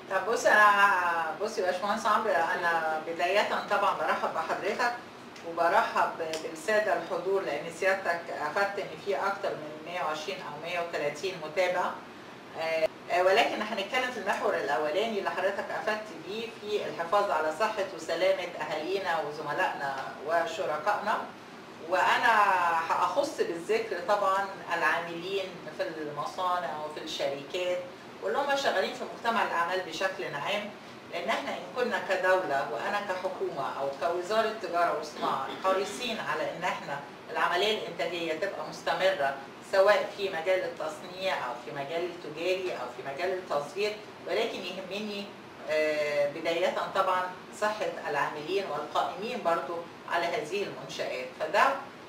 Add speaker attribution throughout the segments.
Speaker 1: طب بص انا بصي يا باشمهندس عمرو انا بدايه طبعا برحب بحضرتك وبرحب بالساده الحضور لان سيادتك افدت ان في اكتر من 120 او 130 متابع آه، آه، ولكن هنتكلم في المحور الاولاني اللي حضرتك افدت بيه في الحفاظ على صحه وسلامه اهالينا وزملائنا وشركائنا وانا هاخص بالذكر طبعا العاملين في المصانع وفي الشركات واللي هم شغالين في مجتمع الاعمال بشكل عام لان احنا ان كنا كدوله وانا كحكومه او كوزاره تجاره وصناعه حريصين على ان احنا العمليه الانتاجيه تبقى مستمره سواء في مجال التصنيع او في مجال التجاري او في مجال التصدير ولكن يهمني آه، بداية طبعا صحة العاملين والقائمين برضو على هذه المنشآت فده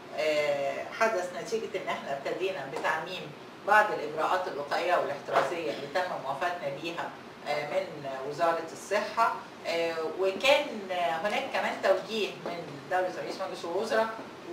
Speaker 1: آه، حدث نتيجة ان احنا ابتدينا بتعميم بعض الاجراءات الوقائية والاحترازية اللي تم موافاتنا بيها آه، من وزارة الصحة آه، وكان هناك كمان توجيه من دولة رئيس مجلس الوزراء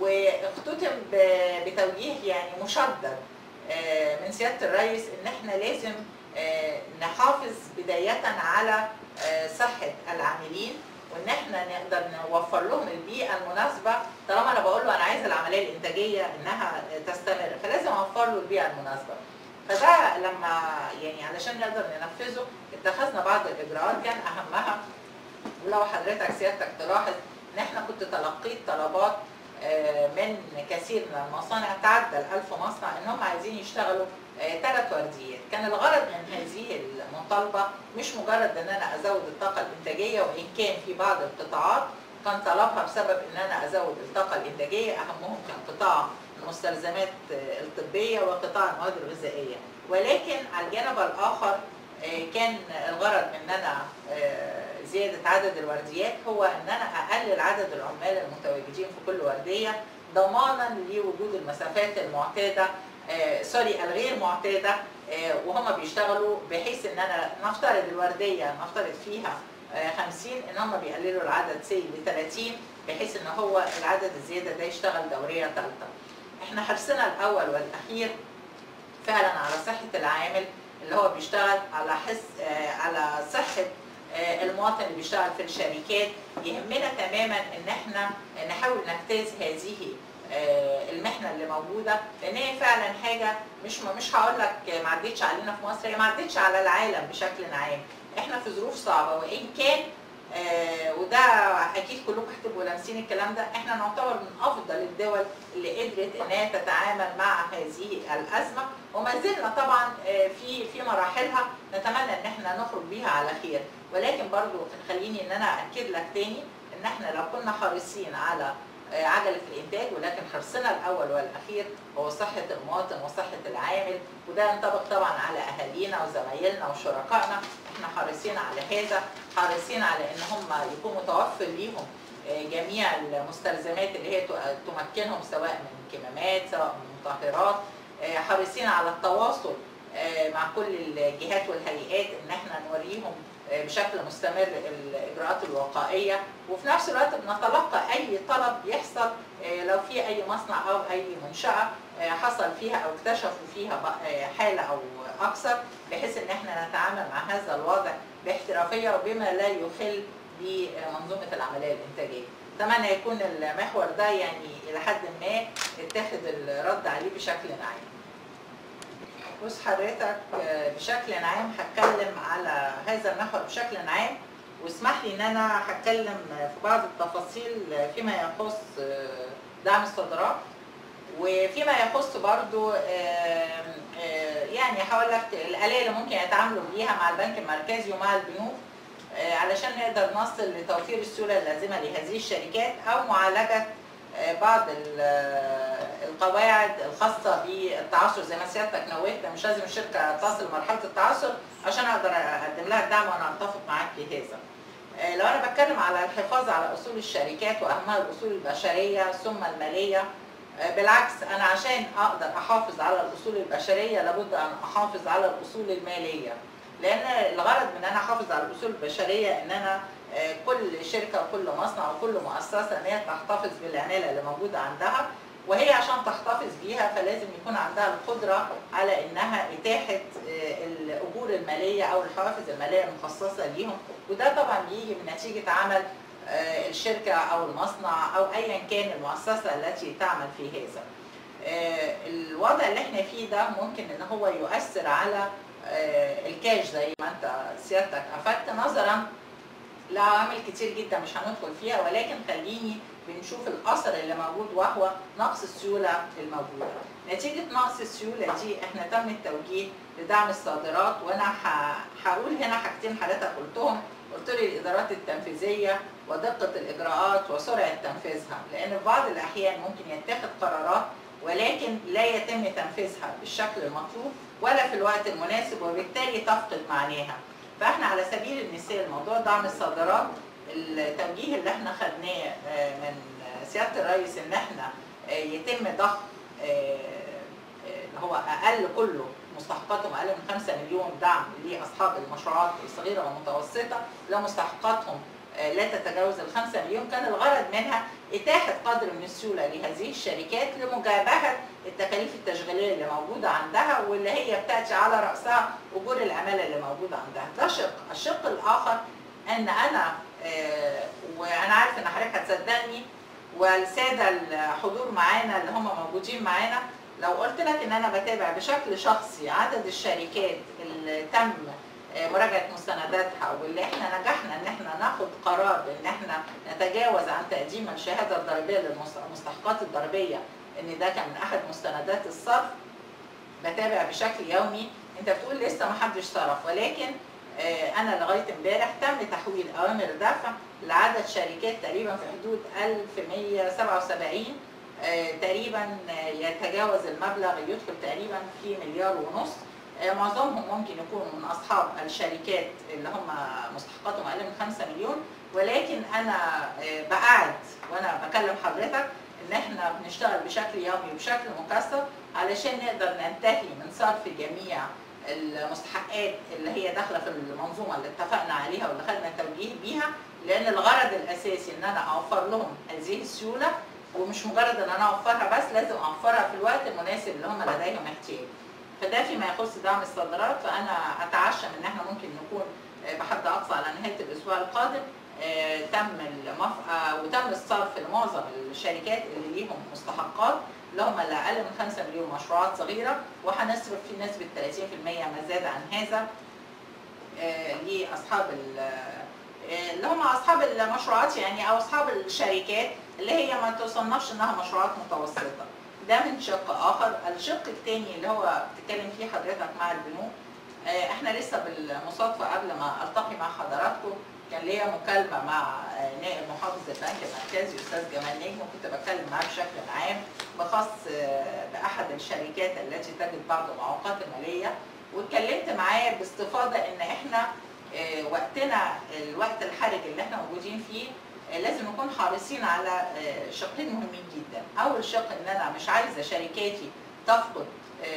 Speaker 1: واختتم ب- بتوجيه يعني مشدد آه، من سيادة الرئيس ان احنا لازم آه، نحافظ بداية على آه، صحة العاملين وان احنا نقدر نوفر لهم البيئة المناسبة طالما انا بقول له انا عايز العملية الانتاجية انها تستمر فلازم اوفر له البيئة المناسبة فده لما يعني علشان نقدر ننفذه اتخذنا بعض الاجراءات كان اهمها ولو حضرتك سيادتك تلاحظ ان احنا كنت تلقيت طلبات آه، من كثير من المصانع تعدى الألف مصنع ان هم عايزين يشتغلوا ثلاث ورديات كان الغرض من هذه المطالبة مش مجرد ان انا ازود الطاقة الانتاجية وان كان في بعض القطاعات كان طلبها بسبب ان انا ازود الطاقة الانتاجية اهمهم كان قطاع المستلزمات آه، الطبية وقطاع المواد الغذائية ولكن على الجانب الاخر آه، كان الغرض من ان انا آه، زيادة عدد الورديات هو ان انا اقلل عدد العمال المتواجدين في كل وردية ضمانا لوجود المسافات المعتادة آه، سوري الغير معتادة آه، وهم بيشتغلوا بحيث ان انا نفترض الوردية نفترض فيها آه، 50 ان هم بيقللوا العدد سي ل 30 بحيث ان هو العدد الزيادة ده يشتغل دورية ثالثة احنا حرصنا الاول والاخير فعلا على صحة العامل اللي هو بيشتغل على حس آه، على صحة آه، المواطن اللي بيشتغل في الشركات يهمنا تماما ان احنا نحاول نجتاز هذه آه، المحنه اللي موجوده لان هي فعلا حاجه مش مش هقول لك ما عدتش علينا في مصر هي ما عدتش على العالم بشكل عام احنا في ظروف صعبه وان كان آه، وده اكيد كلكم هتبقوا لامسين الكلام ده احنا نعتبر من افضل الدول اللي قدرت انها تتعامل مع هذه الازمه وما زلنا طبعا آه، في في مراحلها نتمنى ان احنا نخرج بيها على خير ولكن برضو خليني ان انا اكد لك تاني ان احنا لو كنا حريصين على آه، عجله الانتاج ولكن حرصنا الاول والاخير هو صحه المواطن وصحه العامل وده ينطبق طبعا على اهالينا وزمايلنا وشركائنا احنا حريصين على هذا حريصين على ان هم يكون متوفر ليهم آه، جميع المستلزمات اللي هي ت- تمكنهم سواء من كمامات سواء من مطهرات آه، حريصين على التواصل آه، مع كل الجهات والهيئات ان احنا نوريهم آه، بشكل مستمر الاجراءات الوقائيه وفي نفس الوقت بنتلقى اي طلب يحصل آه، لو في اي مصنع او اي منشاه آه، حصل فيها او اكتشفوا فيها بق- آه، حاله او اكثر بحيث ان احنا نتعامل مع هذا الوضع باحترافيه وبما لا يخل بمنظومه العمليه الانتاجيه. اتمنى يكون المحور ده يعني الى حد ما اتاخد الرد عليه بشكل عام. بص حضرتك آه، بشكل عام هتكلم على هذا المحور بشكل عام واسمح لي ان انا هتكلم في بعض التفاصيل فيما يخص آه، دعم الصادرات وفيما يخص برضو آم، آه، يعني هقول لك الآلية اللي ممكن يتعاملوا بيها مع البنك المركزي ومع البنوك آه، علشان نقدر نصل لتوفير السيولة اللازمة لهذه الشركات أو معالجة آه، بعض ال- آه، القواعد الخاصة بالتعثر زي ما سيادتك نوهت مش لازم الشركة تصل مرحلة التعثر عشان أقدر أقدم لها الدعم وأنا أتفق معاك في هذا. آه، لو أنا بتكلم على الحفاظ على أصول الشركات وأهمها الأصول البشرية ثم المالية آه، بالعكس أنا عشان أقدر أحافظ على الأصول البشرية لابد أن أحافظ على الأصول المالية لأن الغرض من أن أنا أحافظ على الأصول البشرية إن أنا آه، كل شركة وكل مصنع وكل مؤسسة إن هي تحتفظ بالعمالة اللي موجودة عندها وهي عشان تحتفظ بيها فلازم يكون عندها القدره على انها اتاحه الاجور الماليه او الحوافز الماليه المخصصه ليهم وده طبعا بيجي من نتيجه عمل الشركه او المصنع او ايا كان المؤسسه التي تعمل في هذا. الوضع اللي احنا فيه ده ممكن ان هو يؤثر على الكاش زي ما انت سيادتك افدت نظرا لعوامل كتير جدا مش هندخل فيها ولكن خليني بنشوف الاثر اللي موجود وهو نقص السيوله الموجوده. نتيجه نقص السيوله دي احنا تم التوجيه لدعم الصادرات وانا هقول هنا حاجتين حضرتك قلتهم قلت لي الادارات التنفيذيه ودقه الاجراءات وسرعه تنفيذها لان في بعض الاحيان ممكن يتخذ قرارات ولكن لا يتم تنفيذها بالشكل المطلوب ولا في الوقت المناسب وبالتالي تفقد معناها. فاحنا على سبيل المثال موضوع دعم الصادرات التوجيه اللي احنا خدناه من سياده الرئيس ان احنا يتم ضخ اللي هو اقل كله مستحقاتهم اقل من 5 مليون دعم لاصحاب المشروعات الصغيره والمتوسطه لمستحقاتهم لا تتجاوز ال 5 مليون كان الغرض منها اتاحه قدر من السيوله لهذه الشركات لمجابهه التكاليف التشغيليه اللي موجوده عندها واللي هي بتاتي على راسها اجور العماله اللي موجوده عندها ده شق الشق الاخر ان انا وانا عارف ان حضرتك هتصدقني والساده الحضور معانا اللي هم موجودين معانا لو قلت لك ان انا بتابع بشكل شخصي عدد الشركات اللي تم مراجعه مستنداتها واللي احنا نجحنا ان احنا ناخد قرار ان احنا نتجاوز عن تقديم الشهاده الضريبيه للمستحقات الضريبيه ان ده كان من احد مستندات الصرف بتابع بشكل يومي انت بتقول لسه ما حدش صرف ولكن انا لغايه امبارح تم تحويل اوامر دفع لعدد شركات تقريبا في حدود 1177 تقريبا يتجاوز المبلغ يدخل تقريبا في مليار ونص معظمهم ممكن يكونوا من اصحاب الشركات اللي هم مستحقاتهم اقل من 5 مليون ولكن انا بقعد وانا بكلم حضرتك ان احنا بنشتغل بشكل يومي وبشكل مكثف علشان نقدر ننتهي من صرف جميع المستحقات اللي هي داخله في المنظومه اللي اتفقنا عليها واللي خدنا توجيه بيها لان الغرض الاساسي ان انا اوفر لهم هذه السيوله ومش مجرد ان انا اوفرها بس لازم اوفرها في الوقت المناسب اللي هم لديهم احتياج. فده فيما يخص دعم الصادرات فانا اتعشم ان احنا ممكن نكون بحد اقصى على نهايه الاسبوع القادم تم الموافقه وتم الصرف لمعظم الشركات اللي ليهم مستحقات اللي هم اللي اقل من 5 مليون مشروعات صغيره وهنصرف في نسبه 30% ما زاد عن هذا لاصحاب اللي هم اصحاب المشروعات يعني او اصحاب الشركات اللي هي ما تصنفش انها مشروعات متوسطه ده من شق اخر الشق الثاني اللي هو بتتكلم فيه حضرتك مع البنوك احنا لسه بالمصادفه قبل ما التقي مع حضراتكم كان ليا مكالمه مع نائب محافظ البنك المركزي استاذ جمال نجم وكنت بتكلم معاه بشكل عام بخص باحد الشركات التي تجد بعض المعوقات الماليه واتكلمت معاه باستفاضه ان احنا وقتنا الوقت الحرج اللي احنا موجودين فيه لازم نكون حريصين على شقين مهمين جدا اول شق ان انا مش عايزه شركاتي تفقد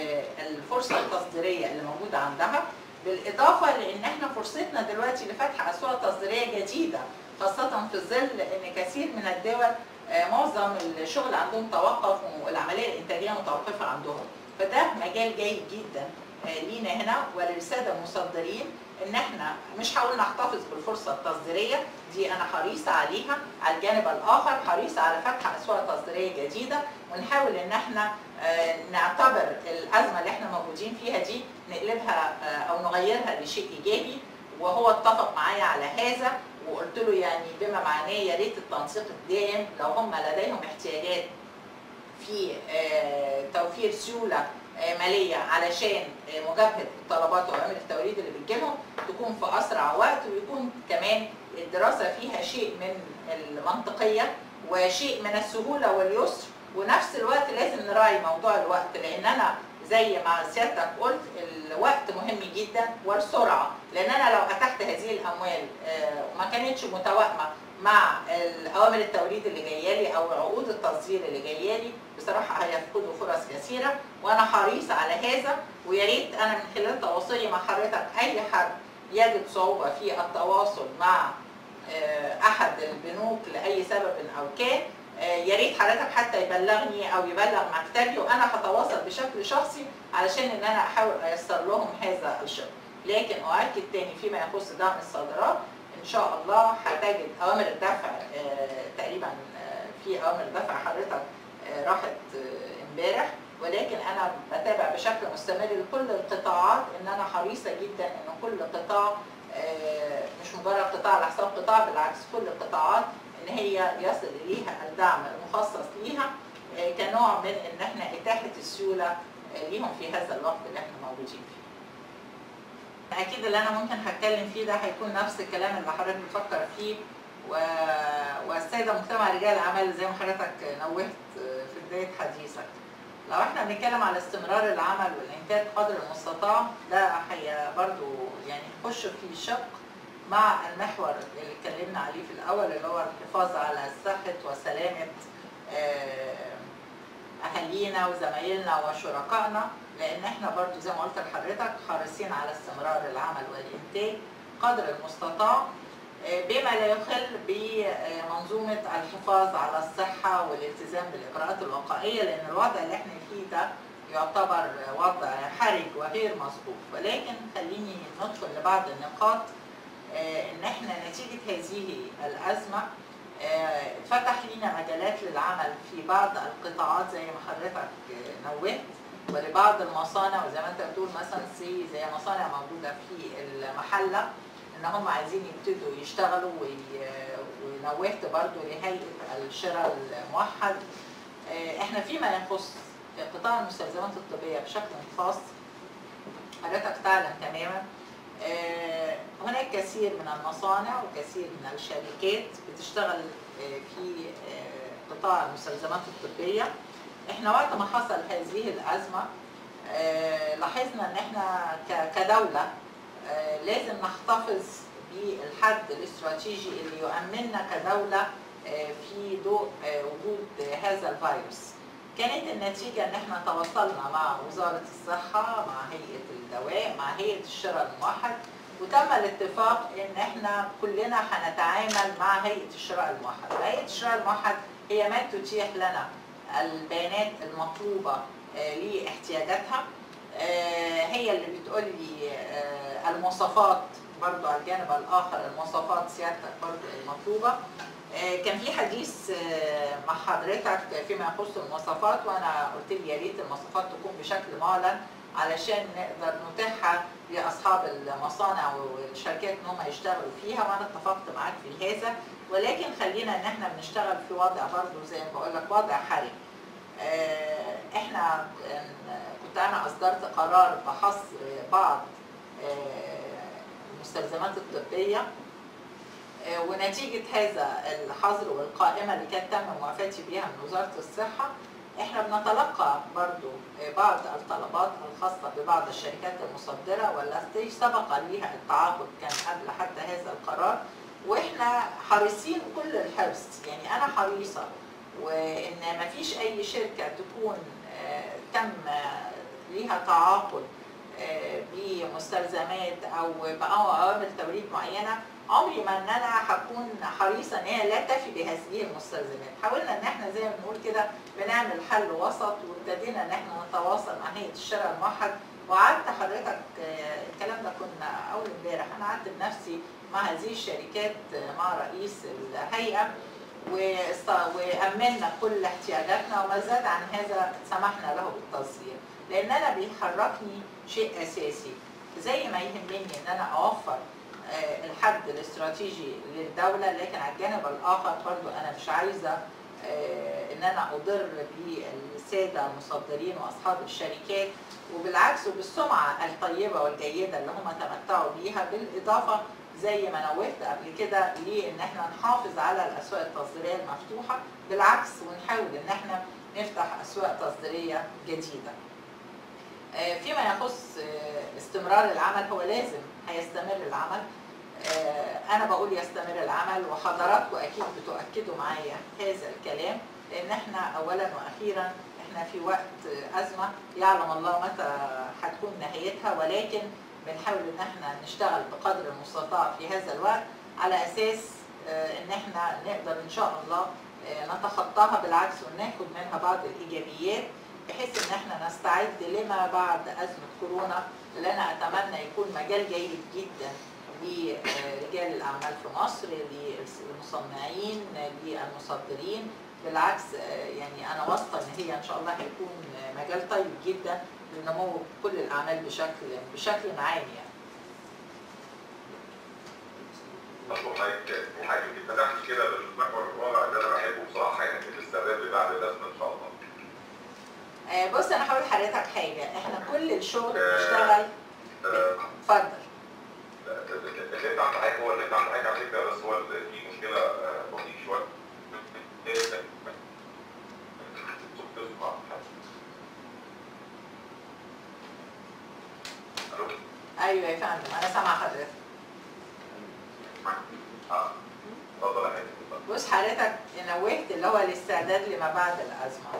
Speaker 1: الفرصه التصديريه اللي موجوده عندها بالاضافه لان احنا فرصتنا دلوقتي لفتح اسواق تصديريه جديده خاصه في ظل ان كثير من الدول معظم الشغل عندهم توقف والعمليه الانتاجيه متوقفه عندهم فده مجال جيد جدا لينا هنا وللساده المصدرين ان احنا مش هقول نحتفظ بالفرصه التصديريه دي انا حريصه عليها على الجانب الاخر حريصه على فتح اسواق تصديريه جديده ونحاول ان احنا نعتبر الازمه اللي احنا موجودين فيها دي نقلبها او نغيرها لشيء ايجابي وهو اتفق معايا على هذا وقلت له يعني بما معناه يا ريت التنسيق الدائم لو هم لديهم احتياجات في توفير سيوله ماليه علشان مجابهه الطلبات واوامر التوريد اللي بتجيلهم تكون في اسرع وقت ويكون كمان الدراسه فيها شيء من المنطقيه وشيء من السهوله واليسر ونفس الوقت لازم نراعي موضوع الوقت لان انا زي ما سيادتك قلت الوقت مهم جدا والسرعه لان انا لو اتحت هذه الاموال وما كانتش متوائمه مع اوامر التوريد اللي جايه لي او عقود التصدير اللي جايه لي بصراحه هيفقدوا فرص كثيره وانا حريصه على هذا ويا ريت انا من خلال تواصلي مع حضرتك اي حد يجد صعوبه في التواصل مع احد البنوك لاي سبب او كان آه، يا ريت حضرتك حتى يبلغني او يبلغ مكتبي وانا هتواصل بشكل شخصي علشان ان انا احاول ايسر لهم هذا الشغل لكن اؤكد تاني فيما يخص دعم الصادرات ان شاء الله هتجد اوامر الدفع آه، تقريبا آه، في اوامر دفع حضرتك آه، راحت آه، امبارح ولكن انا بتابع بشكل مستمر لكل القطاعات ان انا حريصه جدا ان كل قطاع آه، مش مجرد قطاع على حساب قطاع بالعكس كل القطاعات ان هي يصل اليها الدعم المخصص ليها آه، كنوع من ان احنا اتاحه السيوله آه، ليهم في هذا الوقت اللي احنا موجودين فيه. اكيد اللي انا ممكن هتكلم فيه ده هيكون نفس الكلام اللي حضرتك بتفكر فيه و... والسيده مجتمع رجال الاعمال زي ما حضرتك نوهت آه، في بدايه حديثك. لو احنا بنتكلم على استمرار العمل والانتاج قدر المستطاع ده هي برضو يعني يخش في شق مع المحور اللي اتكلمنا عليه في الاول اللي هو الحفاظ على صحه وسلامه آه، اهالينا وزمايلنا وشركائنا لان احنا برضو زي ما قلت لحضرتك حريصين على استمرار العمل والانتاج قدر المستطاع آه، بما لا يخل بمنظومه الحفاظ على الصحه والالتزام بالاجراءات الوقائيه لان الوضع اللي احنا فيه ده يعتبر وضع حرج وغير مسبوق ولكن خليني ندخل لبعض النقاط آه، ان احنا نتيجه هذه الازمه آه، اتفتح لينا مجالات للعمل في بعض القطاعات زي ما حضرتك آه، نوهت ولبعض المصانع وزي ما انت بتقول مثلا سي زي مصانع موجوده في المحله ان هم عايزين يبتدوا يشتغلوا وي- ونوهت برضو لهيئه الشراء الموحد آه، احنا فيما يخص قطاع المستلزمات الطبيه بشكل خاص حضرتك تعلم تماما آه، هناك كثير من المصانع وكثير من الشركات بتشتغل آه، في آه، قطاع المستلزمات الطبيه احنا وقت ما حصل هذه الازمه آه، لاحظنا ان احنا ك- كدوله آه، لازم نحتفظ بالحد الاستراتيجي اللي يؤمننا كدوله آه، في ضوء آه، وجود هذا الفيروس كانت النتيجة إن إحنا تواصلنا مع وزارة الصحة مع هيئة الدواء مع هيئة الشراء الموحد وتم الاتفاق إن إحنا كلنا هنتعامل مع هيئة الشراء الموحد، هيئة الشراء الموحد هي ما تتيح لنا البيانات المطلوبة آه، لاحتياجاتها آه، هي اللي بتقول لي آه، المواصفات برضو على الجانب الآخر المواصفات سيادتك برضو المطلوبة آه، كان في حديث آه، مع حضرتك فيما يخص المواصفات وانا قلت لي يا ريت المواصفات تكون بشكل معلن علشان نقدر نتيحها لاصحاب المصانع والشركات ان هم يشتغلوا فيها وانا اتفقت معاك في هذا ولكن خلينا ان احنا بنشتغل في وضع برضه زي ما بقول لك وضع حرج. آه، احنا آه، كنت انا اصدرت قرار بحصر بعض آه، المستلزمات الطبيه آه، ونتيجة هذا الحظر والقائمة اللي كانت تم موافاتي بها من وزارة الصحة احنا بنتلقى برضو آه، بعض الطلبات الخاصة ببعض الشركات المصدرة والتي سبق ليها التعاقد كان قبل حتى هذا القرار واحنا حريصين كل الحرص يعني انا حريصة وان ما فيش اي شركة تكون آه، تم آه، ليها تعاقد آه، بمستلزمات او بأوامر توريد معينه عمري ما ان انا هكون حريصه ان هي لا تفي بهذه المستلزمات حاولنا ان احنا زي ما بنقول كده بنعمل حل وسط وابتدينا ان احنا نتواصل مع هيئه الشراء الموحد وقعدت حضرتك آه، الكلام ده كنا اول امبارح انا قعدت بنفسي مع هذه الشركات آه، مع رئيس الهيئه واست- وامنا كل احتياجاتنا وما زاد عن هذا سمحنا له بالتصدير لان انا بيحركني شيء اساسي زي ما يهمني ان انا اوفر آه، الحد الاستراتيجي للدولة لكن على الجانب الآخر برضو أنا مش عايزة آه، إن أنا أضر بالسادة المصدرين وأصحاب الشركات وبالعكس وبالسمعة الطيبة والجيدة اللي هم تمتعوا بيها بالإضافة زي ما نوهت قبل كده لإن إحنا نحافظ على الأسواق التصديرية المفتوحة بالعكس ونحاول إن إحنا نفتح أسواق تصديرية جديدة. آه، فيما يخص آه، استمرار العمل هو لازم هيستمر العمل آه، انا بقول يستمر العمل وحضراتكم اكيد بتؤكدوا معايا هذا الكلام لان احنا اولا واخيرا احنا في وقت آه، ازمه يعلم الله متى هتكون نهايتها ولكن بنحاول ان احنا نشتغل بقدر المستطاع في هذا الوقت على اساس آه، ان احنا نقدر ان شاء الله آه، نتخطاها بالعكس وناخد منها بعض الايجابيات بحيث ان احنا نستعد لما بعد ازمه كورونا اللي انا اتمنى يكون مجال جيد جدا لرجال الاعمال في مصر للمصنعين للمصدرين بالعكس آه، يعني انا واثقه ان هي ان شاء الله هيكون مجال طيب جدا لنمو كل الاعمال بشكل بشكل عام يعني
Speaker 2: أشكر حضرتك حاجة فتحت كده بالمحور الرابع اللي أنا بحبه بصراحة يعني الاستعداد بعد الأزمة إن شاء الله.
Speaker 1: آه، بص انا هقول لحضرتك حاجه احنا كل الشغل بنشتغل
Speaker 2: آه،
Speaker 1: اتفضل
Speaker 2: اللي انت عند حضرتك هو اللي انت عند حضرتك على فكره بس هو اللي في مشكله آه، بسيطه شويه الو
Speaker 1: ايوه يا فندم انا سامعه حضرتك
Speaker 2: اه اتفضل يا حبيبي
Speaker 1: بص حضرتك نوهت اللي هو الاستعداد لما بعد الازمه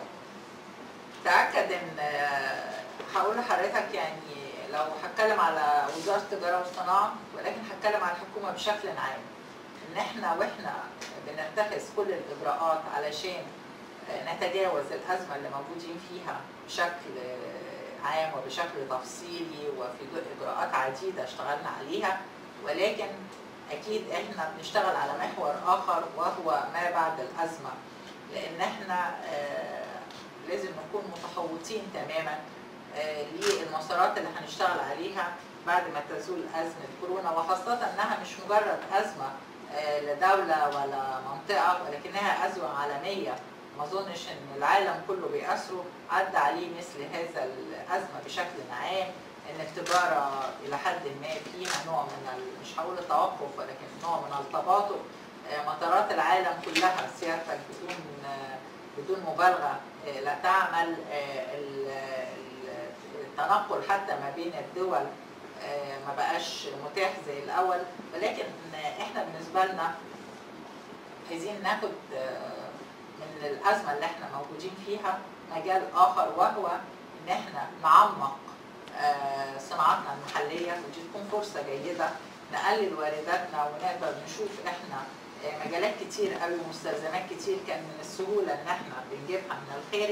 Speaker 1: تاكد ان آه، هقول لحضرتك يعني لو هتكلم على وزاره التجاره والصناعه ولكن هتكلم على الحكومه بشكل عام ان احنا واحنا بنتخذ كل الاجراءات علشان آه، نتجاوز الازمه اللي موجودين فيها بشكل آه، عام وبشكل تفصيلي وفي ضوء اجراءات عديده اشتغلنا عليها ولكن اكيد احنا بنشتغل على محور اخر وهو ما بعد الازمه لان احنا آه، لازم نكون متحوطين تماما آه، للمسارات اللي هنشتغل عليها بعد ما تزول ازمه كورونا وخاصه انها مش مجرد ازمه آه، لدوله ولا منطقه ولكنها ازمه عالميه ما اظنش ان العالم كله بيأثره عدى عليه مثل هذا الازمه بشكل عام ان التجاره الى حد ما فيها نوع من ال- مش هقول التوقف ولكن نوع من التباطؤ آه، مطارات العالم كلها سيادتك بدون آه، بدون مبالغه آه، لا تعمل آه، ال- ال- التنقل حتى ما بين الدول آه، ما بقاش متاح زي الاول ولكن آه، احنا بالنسبه لنا عايزين ناخد آه، من الازمه اللي احنا موجودين فيها مجال اخر وهو ان احنا نعمق آه، صناعاتنا المحليه ودي تكون فرصه جيده نقلل وارداتنا ونقدر نشوف احنا آه، مجالات كتير قوي ومستلزمات كتير كان من السهوله ان احنا بنجيبها من الخارج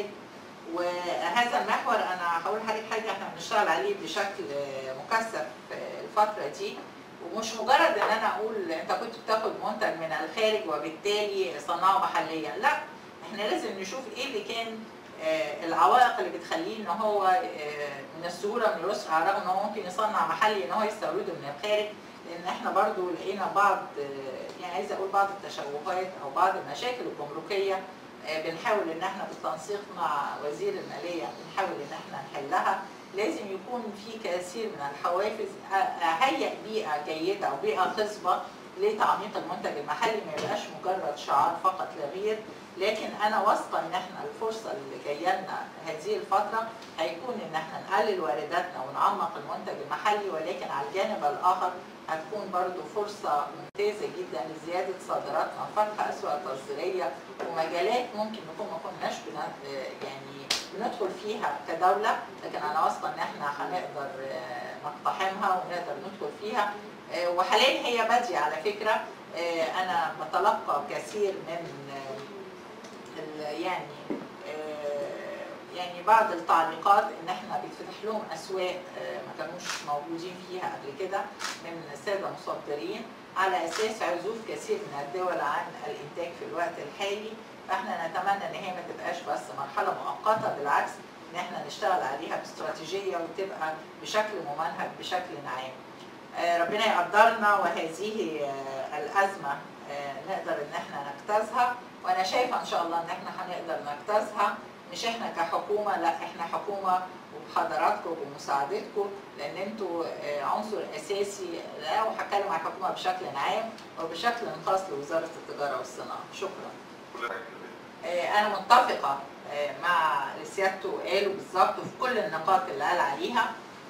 Speaker 1: وهذا المحور انا هقول لحضرتك حاجه احنا بنشتغل عليه بشكل آه، مكثف آه، الفتره دي ومش مجرد ان انا اقول انت كنت بتاخد منتج من الخارج وبالتالي صنعه محليا لا احنا لازم نشوف ايه اللي كان آه، العوائق اللي بتخليه ان هو آه، من السهوله من اليسر على الرغم ان هو ممكن يصنع محلي ان هو يستورده من الخارج لان احنا برضو لقينا بعض آه، يعني عايزه اقول بعض التشوهات او بعض المشاكل الجمركيه آه، بنحاول ان احنا بالتنسيق مع وزير الماليه بنحاول ان احنا نحلها لازم يكون في كثير من الحوافز أ- اهيئ بيئه جيده او بيئه خصبه لتعميق المنتج المحلي ما يبقاش مجرد شعار فقط لا غير لكن انا واثقه ان احنا الفرصه اللي جايه لنا هذه الفتره هيكون ان احنا نقلل وارداتنا ونعمق المنتج المحلي ولكن على الجانب الاخر هتكون برضو فرصه ممتازه جدا لزياده صادراتنا وفتح اسواق تصديريه ومجالات ممكن نكون ما كناش بن- يعني بندخل فيها كدوله لكن انا واثقه ان احنا هنقدر آه، نقتحمها ونقدر ندخل فيها آه، وحاليا هي باديه على فكره آه، انا بتلقى كثير من آه، ال- يعني آه، يعني بعض التعليقات ان احنا بيتفتح لهم اسواق آه، ما كانوش موجودين فيها قبل كده من الساده مصدرين على اساس عزوف كثير من الدول عن الانتاج في الوقت الحالي فاحنا نتمنى ان هي ما تبقاش بس مرحله مؤقته بالعكس ان احنا نشتغل عليها باستراتيجيه وتبقى بشكل ممنهج بشكل عام. آه، ربنا يقدرنا وهذه آه، الازمه آه، نقدر ان احنا نجتازها وانا شايفه ان شاء الله ان احنا هنقدر نجتازها مش احنا كحكومه لا احنا حكومه وبحضراتكم وبمساعدتكم لان انتوا آه، عنصر اساسي لا وهتكلم عن الحكومه بشكل عام وبشكل خاص لوزاره التجاره والصناعه شكرا
Speaker 2: كل حاجه
Speaker 1: آه، انا متفقه آه، مع اللي سيادته قاله بالظبط في كل النقاط اللي قال عليها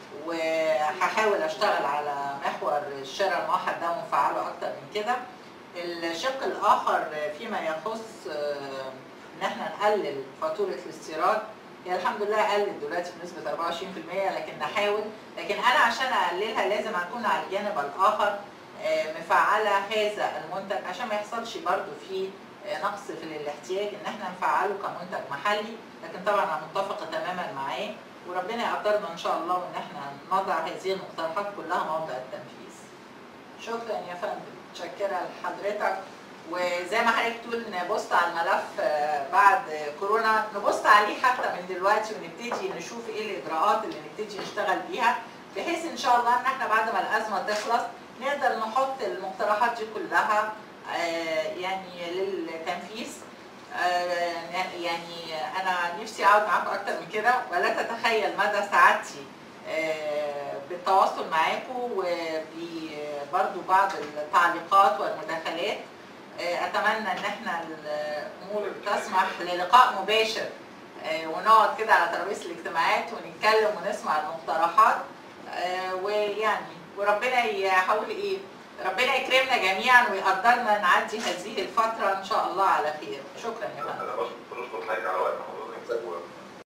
Speaker 1: وهحاول اشتغل على محور الشراء الموحد ده ونفعله اكتر من كده الشق الاخر فيما يخص آه، ان احنا نقلل فاتوره الاستيراد هي الحمد لله قلت دلوقتي بنسبه 24% لكن نحاول لكن انا عشان اقللها لازم اكون على الجانب الاخر آه، مفعله هذا المنتج عشان ما يحصلش برضو فيه آه، نقص في الاحتياج ان احنا نفعله كمنتج محلي لكن طبعا انا متفقه تماما معاه وربنا يقدرنا ان شاء الله وان احنا نضع هذه المقترحات كلها موضع التنفيذ شكرا يا فندم متشكره لحضرتك وزي ما حضرتك تقول نبص على الملف آه، بعد كورونا نبص عليه حتى من دلوقتي ونبتدي نشوف ايه الاجراءات اللي نبتدي نشتغل بيها بحيث ان شاء الله ان احنا بعد ما الازمه تخلص نقدر نحط المقترحات دي كلها آه، يعني للتنفيذ آه، يعني انا نفسي اقعد معاكم اكتر من كده ولا تتخيل مدى سعادتي آه، بالتواصل معاكم وبرضو بعض التعليقات والمداخلات آه، اتمنى ان احنا الامور تسمح للقاء مباشر آه، ونقعد كده على ترابيزه الاجتماعات ونتكلم ونسمع المقترحات آه، ويعني وربنا يحاول ايه ربنا يكرمنا جميعا ويقدرنا نعدي هذه الفتره ان شاء الله على خير شكرا يا فندم
Speaker 2: انا بشكر بشكر حضرتك على وقت حضرتك